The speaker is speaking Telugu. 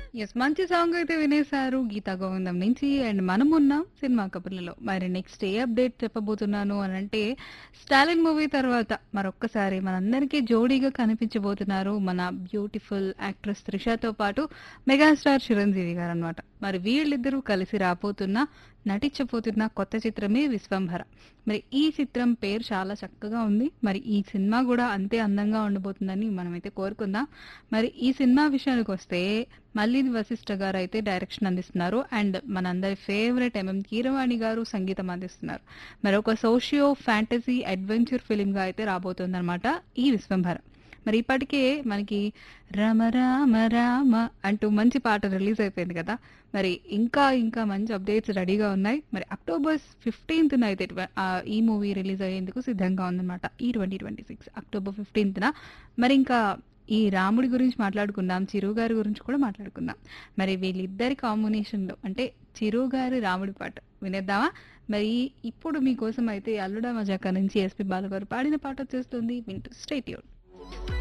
యెస్. మంచి సాంగ్ అయితే వినేశారు 'గీతా గోవిందం' నుంచి. అండ్ మనమున్నాం సినిమా కబుర్లలో. మరి నెక్స్ట్ ఏ అప్డేట్ చెప్పబోతున్నాను అనంటే, 'స్టాలిన్' మూవీ తర్వాత మరొక్కసారి మనందరికీ జోడీగా కనిపించబోతున్నారు మన బ్యూటిఫుల్ యాక్ట్రెస్ త్రిషతో పాటు మెగాస్టార్ చిరంజీవి గారనమాట. మరి వీళ్ళిద్దరూ కలిసి రాబోతున్న, నటించబోతున్న కొత్త చిత్రమే 'విశ్వంభర'. మరి ఈ చిత్రం పేరు చాలా చక్కగా ఉంది. మరి ఈ సినిమా గూడా అంతే అందంగా ఉండబోతుందని మనమైతే కోరుకుందాం. మరి ఈ సినిమా విషయానికొస్తే మల్లిని వశిష్ఠ గారైతే డైరెక్షన్ అందిస్తున్నారు. అండ్ మనందరి ఫేవరెట్ ఎంఎం కీరవాణి గారు సంగీతం అందిస్తున్నారు. మరి ఒక సోషియో ఫ్యాంటసీ అడ్వెంచర్ ఫిల్మ్‌గా అయితే రాబోతోందనమాట ఈ 'విశ్వంభర'. మరి ఇప్పటికే మనకి 'రమ రామ రామ' అంటూ మంచి పాట రిలీజ్ అయిపోయింది కదా! మరి ఇంకా ఇంకా మంచి అప్డేట్స్ రెడీగా ఉన్నాయి. మరి అక్టోబర్ 15న అయితే ట్వ ఆహ్, ఈ మూవీ రిలీజ్ అయ్యేందుకు సిద్ధంగా ఉందనమాట. ఈ 2026 అక్టోబర్ 15న. మరి ఇంకా ఈ రాముడి గురించి మాట్లాడుకుందాం. చిరు గారి గురించి కూడా మాట్లాడుకుందాం. మరి వీళ్ళిద్దరి కాంబినేషన్‌లో అంటే చిరు గారి రాముడి పాట వినేద్దామా? మరి ఇప్పుడు మీకోసం అయితే 'అల్లుడా మజాకా' నుంచి ఎస్‌పీ బాలు గారు పాడిన పాట వచ్చేస్తుంది. వింటూ స్టే ట్యూన్.